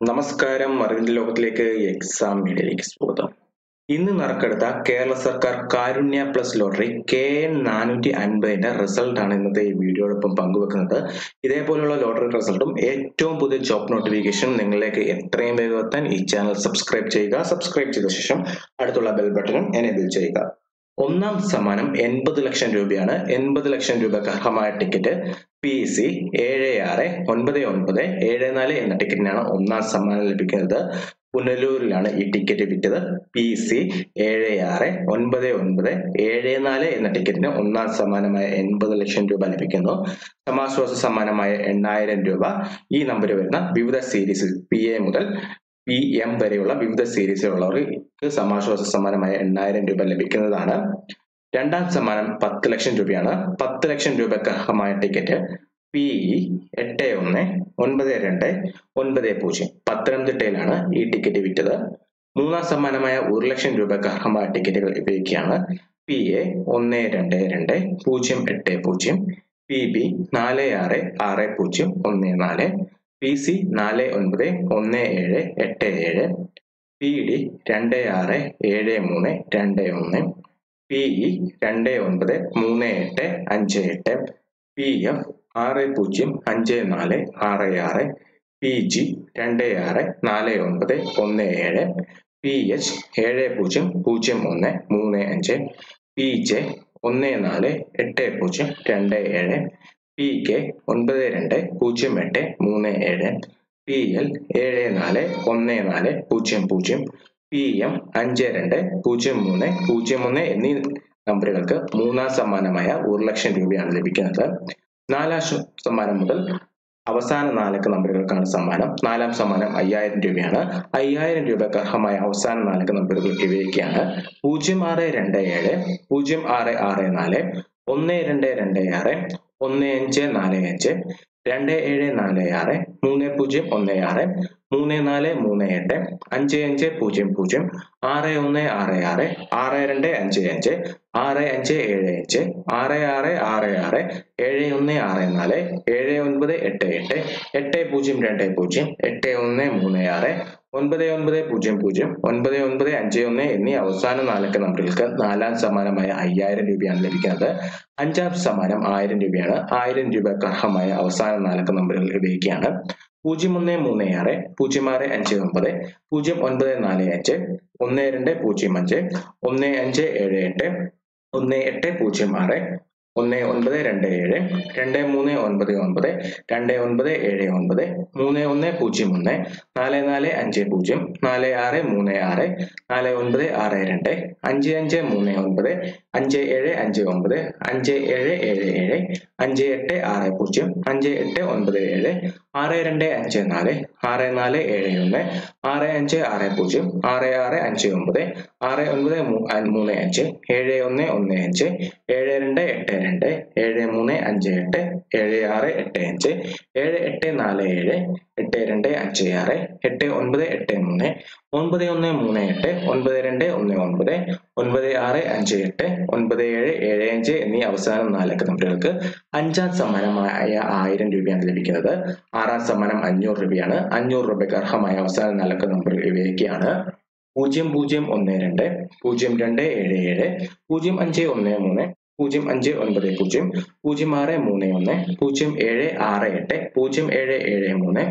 നമസ്കാരം അറിവിന്റെ ലോകത്തിലേക്ക് എക്സാം മീഡിയയിലേക്ക് സ്വാഗതം ഇന്ന് നറുക്കെടുത്ത കേരള സർക്കാർ Karunya plus lottery K N നാനൂറ്റി അൻപതിന്റെ റിസൾട്ട് ആണ് ഇന്നത്തെ ഈ വീഡിയോടൊപ്പം പങ്കുവെക്കുന്നത് ഇതേപോലുള്ള ലോട്ടറി റിസൾട്ടും ഏറ്റവും പുതിയ ജോബ് നോട്ടിഫിക്കേഷൻ നിങ്ങളിലേക്ക് എത്രയും വേഗം എത്താൻ ഈ ചാനൽ സബ്സ്ക്രൈബ് ചെയ്യുക സബ്സ്ക്രൈബ് ചെയ്ത ശേഷം അടുത്തുള്ള ബെൽ ബട്ടണും എനേബിൾ ചെയ്യുക ഒന്നാം സമ്മാനം എൺപത് ലക്ഷം രൂപയാണ് എൺപത് ലക്ഷം രൂപക്ക് അർഹമായ ടിക്കറ്റ് പി സി ഏഴ് ആറ് ഒൻപത് ഒൻപത് ഏഴ് നാല് എന്ന ടിക്കറ്റിനാണ് ഒന്നാം സമ്മാനം ലഭിക്കുന്നത് പുനലൂരിലാണ് ഈ ടിക്കറ്റ് വിറ്റത് പി സി ഏഴ് ആറ് ഒൻപത് ഒൻപത് ഏഴ് നാല് എന്ന ടിക്കറ്റിന് ഒന്നാം സമ്മാനമായ എൺപത് ലക്ഷം രൂപ ലഭിക്കുന്നു സമാശ്വാസ സമ്മാനമായ എണ്ണായിരം രൂപ ഈ നമ്പർ വരുന്ന വിവിധ സീരീസിൽ പി എ മുതൽ പി എം വരെയുള്ള വിവിധ സീരീസിലുള്ളവർക്ക് സമാശ്വാസ സമ്മാനമായ എണ്ണായിരം രൂപ ലഭിക്കുന്നതാണ് രണ്ടാം സമ്മാനം പത്ത് ലക്ഷം രൂപയാണ് പത്ത് ലക്ഷം രൂപയ്ക്ക് അർഹമായ ടിക്കറ്റ് പി ഇ എട്ട് ഒന്ന് ഒൻപത് രണ്ട് ഒൻപത് പൂജ്യം പത്തനംതിട്ടയിലാണ് ഈ ടിക്കറ്റ് വിറ്റത് മൂന്നാം സമ്മാനമായ ഒരു ലക്ഷം രൂപയ്ക്ക് അർഹമായ ടിക്കറ്റുകൾ ഇവയൊക്കെയാണ് പി എ ഒന്ന് രണ്ട് രണ്ട് പൂജ്യം എട്ട് പൂജ്യം പി ബി നാല് ആറ് ആറ് പൂജ്യം ഒന്ന് നാല് പി സി നാല് ഒൻപത് ഒന്ന് ഏഴ് എട്ട് ഏഴ് പി ഡി രണ്ട് ആറ് ഏഴ് മൂന്ന് രണ്ട് ഒന്ന് പി ഇ രണ്ട് ഒൻപത് മൂന്ന് എട്ട് അഞ്ച് എട്ട് പി എഫ് ആറ് പൂജ്യം അഞ്ച് നാല് ആറ് ആറ് പി ജി രണ്ട് ആറ് നാല് ഒൻപത് ഒന്ന് ഏഴ് പി എച്ച് ഏഴ് പൂജ്യം പൂജ്യം ഒന്ന് മൂന്ന് അഞ്ച് പി ജെ ഒന്ന് നാല് എട്ട് പൂജ്യം രണ്ട് ഏഴ് പി കെ ഒൻപത് രണ്ട് പൂജ്യം എട്ട് മൂന്ന് ഏഴ് പി എൽ ഏഴ് നാല് ഒന്ന് നാല് പൂജ്യം പൂജ്യം പി എം അഞ്ച് രണ്ട് പൂജ്യം മൂന്ന് പൂജ്യം ഒന്ന് എന്നീ നമ്പറുകൾക്ക് മൂന്നാം സമ്മാനമായ ഒരു ലക്ഷം രൂപയാണ് ലഭിക്കുന്നത് നാലാം സമ്മാനം മുതൽ അവസാന നാലക്ക നമ്പറുകൾക്കാണ് സമ്മാനം നാലാം സമ്മാനം അയ്യായിരം രൂപയാണ് അയ്യായിരം രൂപയ്ക്ക് അർഹമായ അവസാന നാലക്ക നമ്പറുകൾ ഇവയൊക്കെയാണ് പൂജ്യം ആറ് രണ്ട് ഏഴ് പൂജ്യം ആറ് ആറ് നാല് ഒന്ന് രണ്ട് രണ്ട് ആറ് ഒന്ന് അഞ്ച് നാല് അഞ്ച് രണ്ട് ഏഴ് നാല് ആറ് മൂന്ന് പൂജ്യം ഒന്ന് ആറ് മൂന്ന് നാല് മൂന്ന് എട്ട് അഞ്ച് അഞ്ച് പൂജ്യം പൂജ്യം ആറ് ഒന്ന് ആറ് ആറ് ആറ് രണ്ട് അഞ്ച് അഞ്ച് ആറ് അഞ്ച് ഏഴ് അഞ്ച് ആറ് ആറ് ആറ് ആറ് ഏഴ് ഒന്ന് ആറ് നാല് ഏഴ് ഒൻപത് എട്ട് എട്ട് എട്ട് പൂജ്യം രണ്ട് പൂജ്യം എട്ട് ഒന്ന് മൂന്ന് ആറ് ഒൻപത് ഒൻപത് പൂജ്യം പൂജ്യം ഒൻപത് ഒൻപത് അഞ്ച് ഒന്ന് എന്നീ അവസാന നാലക്ക നമ്പറുകൾക്ക് നാലാം സമ്മാനമായ അയ്യായിരം രൂപയാണ് ലഭിക്കുന്നത് അഞ്ചാം സമ്മാനം ആയിരം രൂപയാണ് ആയിരം രൂപയ്ക്ക് അർഹമായ അവസാന നാലക്ക നമ്പറുകൾ ഇവയൊക്കെയാണ് പൂജ്യം ഒന്ന് മൂന്ന് ആറ് പൂജ്യം ആറ് അഞ്ച് ഒമ്പത് പൂജ്യം ഒൻപത് നാല് അഞ്ച് ഒന്ന് രണ്ട് പൂജ്യം അഞ്ച് ഒന്ന് അഞ്ച് ഏഴ് എട്ട് ഒന്ന് എട്ട് പൂജ്യം ആറ് ഒന്ന് ഒൻപത് രണ്ട് ഏഴ് രണ്ട് മൂന്ന് ഒൻപത് ഒൻപത് രണ്ട് ഒൻപത് ഏഴ് ഒൻപത് മൂന്ന് ഒന്ന് പൂജ്യം ഒന്ന് നാല് നാല് അഞ്ച് പൂജ്യം നാല് ആറ് മൂന്ന് ആറ് നാല് ഒൻപത് ആറ് രണ്ട് അഞ്ച് അഞ്ച് മൂന്ന് ഒൻപത് അഞ്ച് ഏഴ് അഞ്ച് ഒമ്പത് അഞ്ച് ഏഴ് ഏഴ് ഏഴ് അഞ്ച് എട്ട് ആറ് പൂജ്യം അഞ്ച് എട്ട് ഒൻപത് ഏഴ് ആറ് രണ്ട് അഞ്ച് നാല് ആറ് നാല് ഏഴ് ഒന്ന് ആറ് അഞ്ച് ആറ് പൂജ്യം ആറ് ആറ് അഞ്ച് ഒമ്പത് ആറ് ഒൻപത് മൂന്ന് അഞ്ച് ഏഴ് ഒന്ന് ഒന്ന് അഞ്ച് ഏഴ് രണ്ട് എട്ട് രണ്ട് ഏഴ് മൂന്ന് അഞ്ച് എട്ട് ഏഴ് ആറ് എട്ട് അഞ്ച് ഏഴ് എട്ട് നാല് ഏഴ് എട്ട് രണ്ട് അഞ്ച് ആറ് എട്ട് ഒൻപത് എട്ട് മൂന്ന് ഒൻപത് ഒന്ന് മൂന്ന് എട്ട് ഒൻപത് രണ്ട് ഒന്ന് ഒൻപത് ഒൻപത് ആറ് അഞ്ച് എട്ട് ഒൻപത് ഏഴ് ഏഴ് അഞ്ച് എന്നീ അവസാന നാലക്ക നമ്പറുകൾക്ക് അഞ്ചാം സമ്മാനമായ ആയിരം രൂപയാണ് ലഭിക്കുന്നത് ആറാം സമ്മാനം അഞ്ഞൂറ് രൂപയാണ് അഞ്ഞൂറ് രൂപയ്ക്ക് അർഹമായ അവസാന നാലക്ക നമ്പർ ഇവയൊക്കെയാണ് പൂജ്യം പൂജ്യം ഒന്ന് രണ്ട് പൂജ്യം രണ്ട് ഏഴ് ഏഴ് പൂജ്യം അഞ്ച് ഒന്ന് മൂന്ന് പൂജ്യം അഞ്ച് ഒൻപത് പൂജ്യം പൂജ്യം ആറ് മൂന്ന് ഒന്ന് പൂജ്യം ഏഴ് ആറ് എട്ട് പൂജ്യം ഏഴ് ഏഴ് മൂന്ന്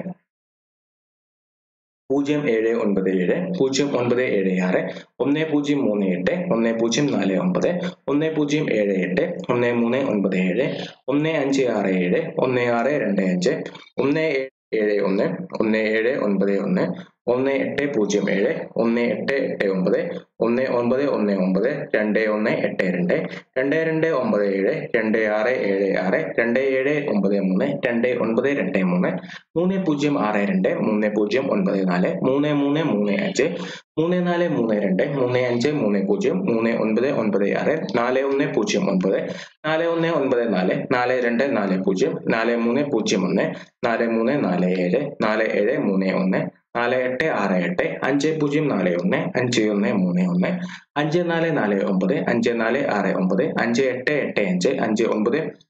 പൂജ്യം ഏഴ് ഒൻപത് ഏഴ് പൂജ്യം ഒൻപത് ഏഴ് ആറ് ഒന്ന് പൂജ്യം മൂന്ന് എട്ട് ഒന്ന് പൂജ്യം നാല് ഒമ്പത് ഒന്ന് പൂജ്യം ഏഴ് എട്ട് ഒന്ന് മൂന്ന് ഒൻപത് ഏഴ് ഒന്ന് അഞ്ച് ആറ് ഏഴ് ഒന്ന് ആറ് രണ്ട് അഞ്ച് ഒന്ന് ഏഴ് ഒന്ന് ഒന്ന് ഏഴ് ഒൻപത് ഒന്ന് ഒന്ന് എട്ട് പൂജ്യം ഏഴ് ഒന്ന് എട്ട് എട്ട് ഒമ്പത് ഒന്ന് ഒൻപത് ഒന്ന് ഒമ്പത് രണ്ട് ഒന്ന് എട്ട് രണ്ട് രണ്ട് രണ്ട് ഒമ്പത് ഏഴ് രണ്ട് ആറ് ഏഴ് ആറ് രണ്ട് ഏഴ് ഒമ്പത് മൂന്ന് രണ്ട് ഒൻപത് രണ്ട് മൂന്ന് മൂന്ന് പൂജ്യം ആറ് രണ്ട് മൂന്ന് പൂജ്യം ഒൻപത് നാല് മൂന്ന് മൂന്ന് മൂന്ന് അഞ്ച് മൂന്ന് നാല് മൂന്ന് രണ്ട് മൂന്ന് അഞ്ച് മൂന്ന് പൂജ്യം മൂന്ന് ഒൻപത് ഒൻപത് ആറ് നാല് ഒന്ന് പൂജ്യം ഒൻപത് നാല് ഒന്ന് ഒൻപത് നാല് നാല് രണ്ട് നാല് പൂജ്യം നാല് മൂന്ന് പൂജ്യം ഒന്ന് നാല് മൂന്ന് നാല് ഏഴ് നാല് ഏഴ് മൂന്ന് ഒന്ന് നാല് എട്ട് ആറ് എട്ട് അഞ്ച് പൂജ്യം നാല് ഒന്ന് അഞ്ച് ഒന്ന് മൂന്ന് ഒന്ന് അഞ്ച് നാല് നാല് ഒമ്പത് അഞ്ച് നാല് ആറ് ഒമ്പത് അഞ്ച് എട്ട് എട്ട് അഞ്ച് അഞ്ച് ഒമ്പത്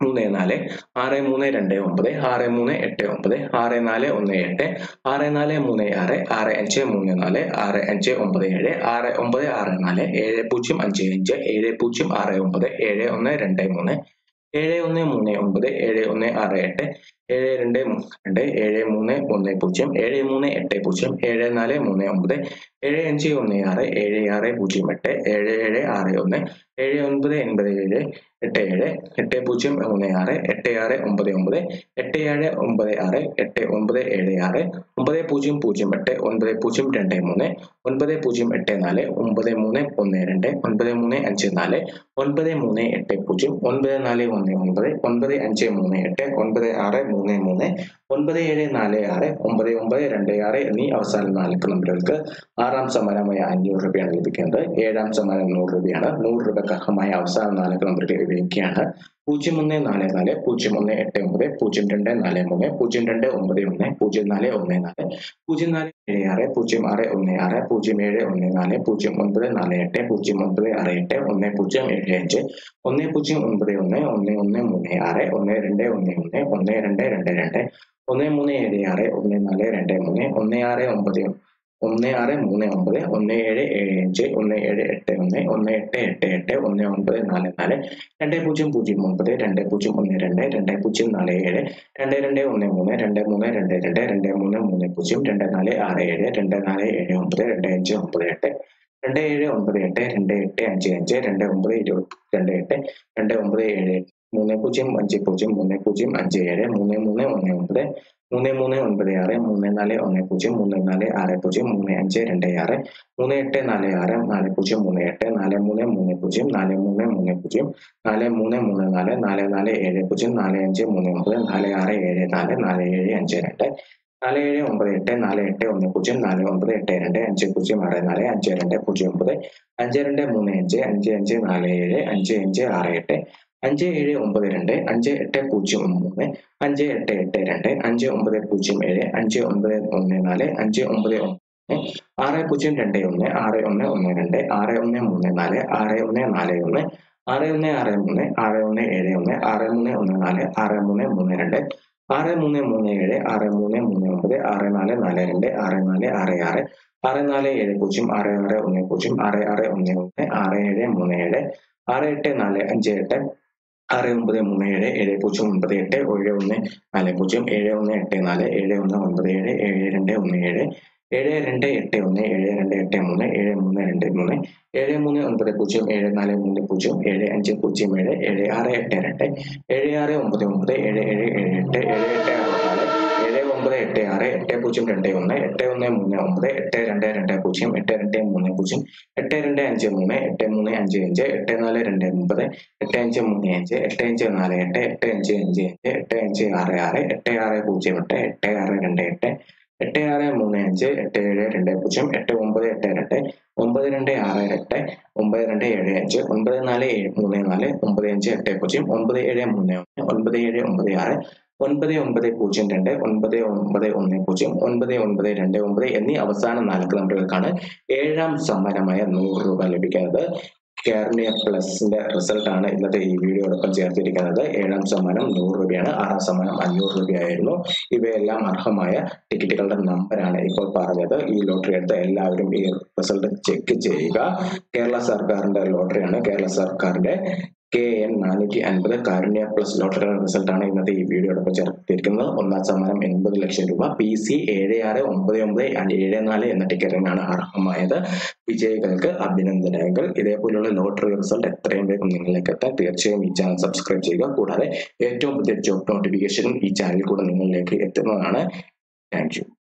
മൂന്ന് നാല് ആറ് മൂന്ന് രണ്ട് ഒമ്പത് ആറ് മൂന്ന് എട്ട് ഒമ്പത് ആറ് നാല് ഒന്ന് എട്ട് ആറ് നാല് മൂന്ന് ആറ് ആറ് അഞ്ച് മൂന്ന് നാല് ആറ് അഞ്ച് ഒമ്പത് ഏഴ് ആറ് ഒമ്പത് ആറ് നാല് ഏഴ് പൂജ്യം അഞ്ച് അഞ്ച് ഏഴ് പൂജ്യം ആറ് ഒമ്പത് ഏഴ് ഒന്ന് രണ്ട് മൂന്ന് ഏഴ് ഒന്ന് മൂന്ന് ഒമ്പത് ഏഴ് ഒന്ന് ആറ് എട്ട് ഏഴ് രണ്ട് രണ്ട് ഏഴ് മൂന്ന് ഒന്ന് പൂജ്യം ഏഴ് മൂന്ന് എട്ട് പൂജ്യം ഏഴ് നാല് മൂന്ന് ഒമ്പത് ഏഴ് അഞ്ച് ഒന്ന് ആറ് ഏഴ് ആറ് പൂജ്യം എട്ട് ഏഴ് ഏഴ് ആറ് ഒന്ന് ഏഴ് ഒൻപത് എൺപത് ഏഴ് എട്ട് ഏഴ് എട്ട് പൂജ്യം മൂന്ന് ആറ് എട്ട് ആറ് ഒമ്പത് ഒമ്പത് എട്ട് ഏഴ് ഒമ്പത് ആറ് എട്ട് ഒമ്പത് ഏഴ് ആറ് ഒമ്പത് പൂജ്യം പൂജ്യം എട്ട് ഒൻപത് പൂജ്യം രണ്ട് മൂന്ന് ഒൻപത് പൂജ്യം എട്ട് നാല് ഒമ്പത് മൂന്ന് ഒന്ന് രണ്ട് ഒൻപത് മൂന്ന് അഞ്ച് നാല് ഒൻപത് മൂന്ന് എട്ട് പൂജ്യം ഒൻപത് നാല് ഒന്ന് ഒൻപത് ഒൻപത് അഞ്ച് മൂന്ന് എട്ട് ഒൻപത് ആറ് മൂന്ന് മൂന്ന് ഒൻപത് ഏഴ് നാല് ആറ് ഒമ്പത് ഒമ്പത് രണ്ട് ആറ് എന്നീ അവസാന നാല് നമ്പറുകൾക്ക് ആറാം സമ്മാനമായ അഞ്ഞൂറ് രൂപയാണ് ലഭിക്കുന്നത് ഏഴാം സമ്മാനം നൂറ് രൂപയാണ് നൂറ് രൂപയ്ക്ക് അർഹമായ അവസാന നാല് നമ്പറുകൾ ഇവയൊക്കെയാണ് പൂജ്യം ഒന്ന് നാല് നാല് പൂജ്യം ഒന്ന് എട്ട് ഒമ്പത് പൂജ്യം രണ്ട് നാല് മൂന്ന് പൂജ്യം രണ്ട് ഒമ്പത് ഒന്ന് പൂജ്യം നാല് ഒന്ന് നാല് പൂജ്യം നാല് ഏഴ് ആറ് പൂജ്യം ആറ് ഒന്ന് ആറ് പൂജ്യം ഏഴ് ഒന്ന് നാല് പൂജ്യം ഒൻപത് നാല് എട്ട് പൂജ്യം ഒൻപത് ആറ് എട്ട് ഒന്ന് പൂജ്യം ഏഴ് അഞ്ച് ഒന്ന് പൂജ്യം ഒൻപത് ഒന്ന് ഒന്ന് ഒന്ന് മൂന്ന് ആറ് ഒന്ന് രണ്ട് ഒന്ന് ഒന്ന് ഒന്ന് രണ്ട് രണ്ട് രണ്ട് ഒന്ന് മൂന്ന് ഏഴ് ആറ് ഒന്ന് നാല് രണ്ട് മൂന്ന് ഒന്ന് ആറ് ഒമ്പത് ഒന്ന് ആറ് മൂന്ന് ഒമ്പത് ഒന്ന് ഏഴ് ഏഴ് അഞ്ച് ഒന്ന് ഏഴ് എട്ട് ഒന്ന് ഒന്ന് എട്ട് എട്ട് എട്ട് ഒന്ന് ഒമ്പത് നാല് നാല് രണ്ട് പൂജ്യം പൂജ്യം ഒമ്പത് രണ്ട് പൂജ്യം ഒന്ന് രണ്ട് രണ്ട് പൂജ്യം നാല് ഏഴ് രണ്ട് രണ്ട് ഒന്ന് മൂന്ന് രണ്ട് മൂന്ന് രണ്ട് രണ്ട് രണ്ട് മൂന്ന് മൂന്ന് പൂജ്യം രണ്ട് നാല് ആറ് ഏഴ് രണ്ട് നാല് ഏഴ് ഒമ്പത് രണ്ട് അഞ്ച് ഒമ്പത് എട്ട് രണ്ട് ഏഴ് ഒമ്പത് എട്ട് രണ്ട് എട്ട് അഞ്ച് അഞ്ച് രണ്ട് ഒമ്പത് ഇരുപത്തി രണ്ട് എട്ട് രണ്ട് ഒമ്പത് ഏഴ് മൂന്ന് പൂജ്യം അഞ്ച് പൂജ്യം മൂന്ന് പൂജ്യം അഞ്ച് ഏഴ് മൂന്ന് മൂന്ന് ഒന്ന് ഒമ്പത് മൂന്ന് മൂന്ന് ഒൻപത് ആറ് മൂന്ന് നാല് ഒന്ന് പൂജ്യം മൂന്ന് നാല് ആറ് പൂജ്യം മൂന്ന് അഞ്ച് രണ്ട് ആറ് മൂന്ന് എട്ട് നാല് ആറ് നാല് പൂജ്യം മൂന്ന് എട്ട് നാല് മൂന്ന് മൂന്ന് പൂജ്യം നാല് മൂന്ന് മൂന്ന് പൂജ്യം നാല് മൂന്ന് മൂന്ന് നാല് നാല് നാല് ഏഴ് പൂജ്യം നാല് അഞ്ച് മൂന്ന് ഒമ്പത് നാല് ആറ് ഏഴ് നാല് നാല് ഏഴ് അഞ്ച് രണ്ട് നാല് ഏഴ് ഒമ്പത് എട്ട് നാല് എട്ട് ഒന്ന് പൂജ്യം നാല് ഒമ്പത് എട്ട് രണ്ട് അഞ്ച് പൂജ്യം ആറ് നാല് അഞ്ച് രണ്ട് പൂജ്യം ഒമ്പത് അഞ്ച് രണ്ട് മൂന്ന് അഞ്ച് അഞ്ച് അഞ്ച് നാല് ഏഴ് അഞ്ച് അഞ്ച് ആറ് എട്ട് അഞ്ച് ഏഴ് ഒമ്പത് രണ്ട് അഞ്ച് എട്ട് പൂജ്യം മൂന്ന് അഞ്ച് എട്ട് എട്ട് രണ്ട് അഞ്ച് ഒമ്പത് പൂജ്യം ഏഴ് അഞ്ച് ഒമ്പത് ഒന്ന് നാല് അഞ്ച് ഒമ്പത് ഒന്ന് ആറ് പൂജ്യം രണ്ട് ഒന്ന് ആറ് ഒന്ന് ഒന്ന് രണ്ട് ആറ് ഒന്ന് മൂന്ന് നാല് ആറ് ഒന്ന് നാല് ഒന്ന് ആറ് ഒന്ന് ആറ് മൂന്ന് ആറ് ഒന്ന് ഏഴ് ഒന്ന് ആറ് മൂന്ന് ഒന്ന് നാല് ആറ് മൂന്ന് മൂന്ന് രണ്ട് ആറ് മൂന്ന് മൂന്ന് ഏഴ് ആറ് മൂന്ന് മൂന്ന് ഒമ്പത് ആറ് നാല് നാല് രണ്ട് ആറ് നാല് ആറ് ആറ് ആറ് നാല് ഏഴ് പൂജ്യം ആറ് ആറ് ഒന്ന് പൂജ്യം ആറ് ആറ് ഒന്ന് ഒന്ന് ആറ് ഏഴ് മൂന്ന് ഏഴ് ആറ് എട്ട് നാല് അഞ്ച് എട്ട് ആറ് ഒമ്പത് മൂന്ന് ഏഴ് ഏഴ് പൂജ്യം ഒമ്പത് എട്ട് ഏഴ് ഒന്ന് നാല് പൂജ്യം ഏഴ് ഒന്ന് എട്ട് നാല് ഏഴ് ഒന്ന് ഒമ്പത് ഏഴ് ഏഴ് രണ്ട് ഒന്ന് ഏഴ് ഏഴ് രണ്ട് എട്ട് ഒന്ന് ഏഴ് രണ്ട് എട്ട് മൂന്ന് ഏഴ് മൂന്ന് രണ്ട് മൂന്ന് ഏഴ് മൂന്ന് ഒൻപത് പൂജ്യം ഏഴ് നാല് മൂന്ന് പൂജ്യം ഏഴ് അഞ്ച് പൂജ്യം ഏഴ് ഏഴ് ആറ് എട്ട് രണ്ട് ഏഴ് ആറ് ഒമ്പത് ഒമ്പത് ഏഴ് ഏഴ് ഏഴ് എട്ട് ഏഴ് എട്ട് ആറ് നാല് ഏഴ് ഒമ്പത് എട്ട് ആറ് എട്ട് പൂജ്യം രണ്ട് ഒന്ന് എട്ട് ഒന്ന് മൂന്ന് ഒമ്പത് എട്ട് രണ്ട് രണ്ട് പൂജ്യം എട്ട് രണ്ട് മൂന്ന് പൂജ്യം എട്ട് രണ്ട് അഞ്ച് മൂന്ന് എട്ട് മൂന്ന് അഞ്ച് അഞ്ച് എട്ട് നാല് രണ്ട് ഒമ്പത് എട്ട് അഞ്ച് മൂന്ന് അഞ്ച് എട്ട് അഞ്ച് നാല് എട്ട് എട്ട് അഞ്ച് അഞ്ച് അഞ്ച് എട്ട് അഞ്ച് ആറ് ആറ് എട്ട് ആറ് പൂജ്യം എട്ട് എട്ട് ആറ് രണ്ട് എട്ട് എട്ട് ആറ് മൂന്ന് അഞ്ച് എട്ട് ഏഴ് രണ്ട് പൂജ്യം എട്ട് ഒമ്പത് എട്ട് രണ്ട് ഒമ്പത് രണ്ട് ആറ് എട്ട് ഒമ്പത് രണ്ട് ഏഴ് അഞ്ച് ഒൻപത് നാല് ഏഴ് മൂന്ന് നാല് ഒമ്പത് അഞ്ച് എട്ട് പൂജ്യം ഒമ്പത് ഏഴ് മൂന്ന് ഒന്ന് ഒൻപത് ഏഴ് ഒമ്പത് ആറ് ഒൻപത് ഒമ്പത് പൂജ്യം രണ്ട് ഒൻപത് ഒമ്പത് ഒന്ന് പൂജ്യം ഒൻപത് ഒൻപത് രണ്ട് ഒമ്പത് എന്നീ അവസാന നാല് നമ്പറുകൾക്കാണ് ഏഴാം സമ്മാനമായ നൂറ് രൂപ ലഭിക്കുന്നത് കാർണിയ പ്ലസിന്റെ റിസൾട്ട് ആണ് ഇന്നത്തെ ഈ വീഡിയോടൊപ്പം ചേർത്തിരിക്കുന്നത് ഏഴാം സമ്മാനം നൂറ് രൂപയാണ് ആറാം സമ്മാനം അഞ്ഞൂറ് രൂപയായിരുന്നു ഇവയെല്ലാം അർഹമായ ടിക്കറ്റുകളുടെ നമ്പറാണ് ഇപ്പോൾ പറഞ്ഞത് ഈ ലോട്ടറി എടുത്ത എല്ലാവരും ഈ റിസൾട്ട് ചെക്ക് ചെയ്യുക കേരള സർക്കാരിന്റെ ലോട്ടറിയാണ് കേരള സർക്കാരിന്റെ കെ എൻ നാനൂറ്റി അൻപത് കാരുണ്യ പ്ലസ് ലോട്ടറിയുടെ റിസൾട്ട് ആണ് ഇന്നത്തെ ഈ വീഡിയോടൊപ്പം ചേർത്തിരിക്കുന്നത് ഒന്നാം സമ്മാനം എൺപത് ലക്ഷം രൂപ പി സി ഏഴ് ആറ് ഒമ്പത് ഒമ്പത് ഏഴ് നാല് എന്ന ടിക്കറ്റിനാണ് അർഹമായത് വിജയികൾക്ക് അഭിനന്ദനങ്ങൾ ഇതേപോലുള്ള ലോട്ടറി റിസൾട്ട് എത്രയും വേഗം നിങ്ങളിലേക്ക് എത്താൻ തീർച്ചയായും ഈ ചാനൽ സബ്സ്ക്രൈബ് ചെയ്യുക കൂടാതെ ഏറ്റവും പുതിയ ജോബ് നോട്ടിഫിക്കേഷനും ഈ ചാനലിൽ കൂടെ നിങ്ങളിലേക്ക് എത്തുന്നതാണ് താങ്ക് യു